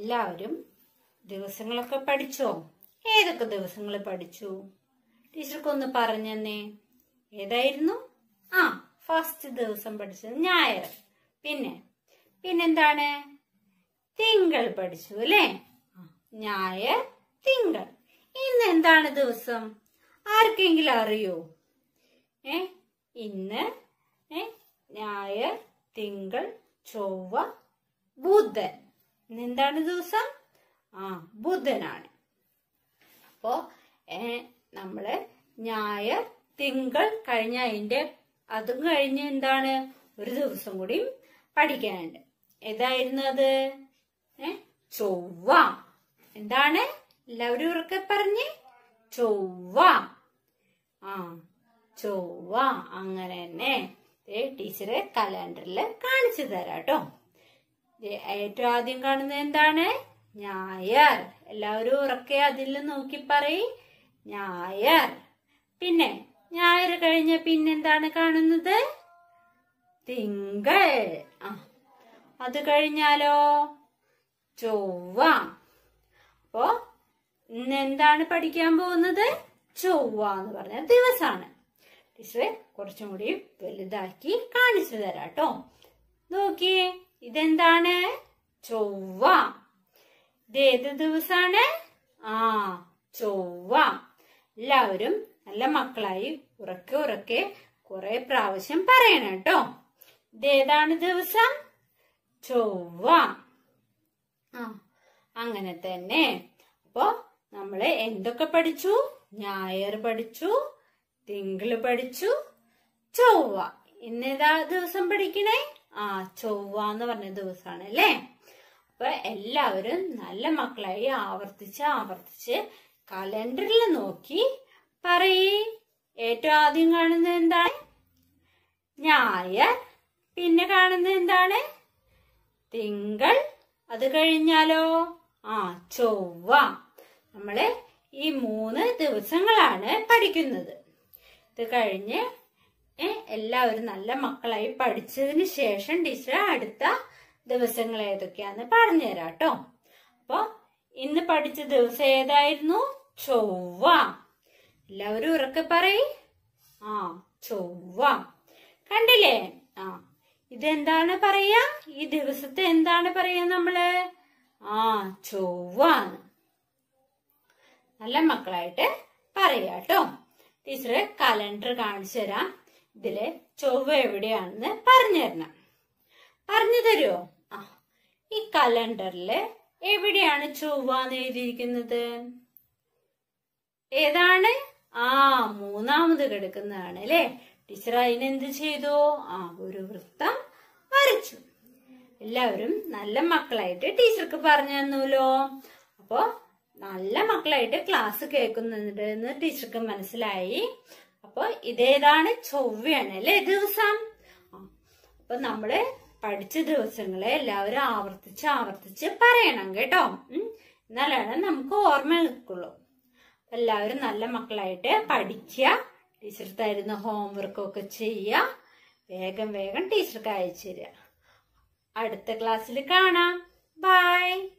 എല്ലാവരും ദിവസങ്ങളൊക്കെ പഠിച്ചോ ഏതൊക്കെ ദിവസങ്ങൾ പഠിച്ചു ടീച്ചർക്കൊന്ന് പറഞ്ഞെന്നേ ഏതായിരുന്നു ആ ഫസ്റ്റ് ദിവസം പഠിച്ചത് ഞായർ പിന്നെ പിന്നെന്താണ് തിങ്കൾ പഠിച്ചു അല്ലേ ആ, ഞായർ തിങ്കൾ ഇന്ന് എന്താണ് ദിവസം ആർക്കെങ്കിലും അറിയോ ഏ ഇന്ന് ഏ ഞായർ തിങ്കൾ ചൊവ്വ ബുധൻ ഇന്ന് എന്താണ് ദിവസം ആ ബുധനാണ് അപ്പോ ഏ നമ്മള് ഞായർ തിങ്കൾ കഴിഞ്ഞ അതിന്റെ അതും കഴിഞ്ഞ് എന്താണ് ഒരു ദിവസം കൂടി പഠിക്കാനുണ്ട് ഏതായിരുന്നു അത് ഏ ചൊവ്വ എന്താണ് എല്ലാവരും ഉറക്കെ പറഞ്ഞ് ചൊവ്വ ആ ചൊവ്വ അങ്ങനെ തന്നെ ദേ ടീച്ചറ് കലണ്ടറിൽ കാണിച്ചു തരാട്ടോ ദേ ഏറ്റവും ആദ്യം കാണുന്നത് എന്താണ് ഞായർ എല്ലാവരും ഉറക്കെ അതിൽ നോക്കി പറയും ഞായർ പിന്നെ ഞായർ കഴിഞ്ഞ പിന്നെന്താണ് കാണുന്നത് തിങ്കൾ ആ അത് കഴിഞ്ഞാലോ ചൊവ്വ അപ്പോ ഇന്ന് എന്താണ് പഠിക്കാൻ പോകുന്നത് ചൊവ്വ എന്ന് പറഞ്ഞ ദിവസാണ് ടീച്ചറെ കുറച്ചും കൂടി വലുതാക്കി കാണിച്ചു തരാം കേട്ടോ നോക്കിയേ ഇതെന്താണ് ചൊവ്വ ഇത് ഏത് ദിവസാണ് ആ ചൊവ്വ എല്ലാവരും നല്ല മക്കളായി ഉറക്കെ ഉറക്കെ കുറെ പ്രാവശ്യം പറയണം കേട്ടോ ഇതേതാണ് ദിവസം ചൊവ്വ ആ അങ്ങനെ തന്നെ അപ്പോ നമ്മള് എന്തൊക്കെ പഠിച്ചു ഞായർ പഠിച്ചു തിങ്കള് പഠിച്ചു ചൊവ്വ ഇന്നേതാ ദിവസം പഠിക്കണേ ആ ചൊവ്വ എന്ന് പറഞ്ഞ ദിവസമാണ് അല്ലേ അപ്പൊ എല്ലാവരും നല്ല മക്കളായി ആവർത്തിച്ച് ആവർത്തിച്ച് കലണ്ടറിൽ നോക്കി പറയേ ഏറ്റവും ആദ്യം കാണുന്നത് എന്താണ് ഞായർ പിന്നെ കാണുന്നത് എന്താണ് തിങ്കൾ അത് കഴിഞ്ഞാലോ ആ ചൊവ്വ നമ്മള് ഈ മൂന്ന് ദിവസങ്ങളാണ് പഠിക്കുന്നത് ഇത് കഴിഞ്ഞ് ഏ, എല്ലാവരും നല്ല മക്കളായി പഠിച്ചതിന് ശേഷം ടീച്ചർ അടുത്ത ദിവസങ്ങൾ ഏതൊക്കെയാന്ന് പറഞ്ഞുതരാം കേട്ടോ അപ്പൊ ഇന്ന് പഠിച്ച ദിവസം ഏതായിരുന്നു ചൊവ്വ എല്ലാവരും ഉറക്കെ പറയ് ആ ചൊവ്വ കണ്ടില്ലേ ആ ഇതെന്താണ് പറയാ ഈ ദിവസത്തെ എന്താണ് പറയാ നമ്മള് ആ ചൊവ്വ നല്ല മക്കളായിട്ട് പറയാട്ടോ ടീച്ചർ കലണ്ടർ കാണിച്ചു തരാം ഇതില് ചൊവ്വ എവിടെയാണെന്ന് പറഞ്ഞു തരണം പറഞ്ഞു തരുമോ ആ ഈ കലണ്ടറില് എവിടെയാണ് ചൊവ്വ എന്ന് എഴുതിയിരിക്കുന്നത് ഏതാണ് ആ മൂന്നാമത് കിടക്കുന്നതാണ് അല്ലേ ടീച്ചർ അതിനെന്ത് ചെയ്തു ആ ഒരു വൃത്തം വരച്ചു എല്ലാവരും നല്ല മക്കളായിട്ട് ടീച്ചർക്ക് പറഞ്ഞു തന്നൂലോ അപ്പോ നല്ല മക്കളായിട്ട് ക്ലാസ് കേൾക്കുന്നുണ്ട് എന്ന് ടീച്ചർക്ക് മനസ്സിലായി അപ്പൊ ഇതേതാണ് ചൊവ്വയാണ് അല്ലേ ദിവസം ആ, അപ്പൊ നമ്മള് പഠിച്ച ദിവസങ്ങളെ എല്ലാവരും ആവർത്തിച്ച് ആവർത്തിച്ച് പറയണം കേട്ടോ ഉം. എന്നാലാണ് നമുക്ക് ഓർമ്മ നിൽക്കുള്ളൂ അപ്പൊ എല്ലാവരും നല്ല മക്കളായിട്ട് പഠിക്കുക ടീച്ചർ തരുന്ന ഹോംവർക്കൊക്കെ ചെയ്യുക വേഗം വേഗം ടീച്ചർക്ക് അയച്ചു തരിക അടുത്ത ക്ലാസ്സിൽ കാണാം ബൈ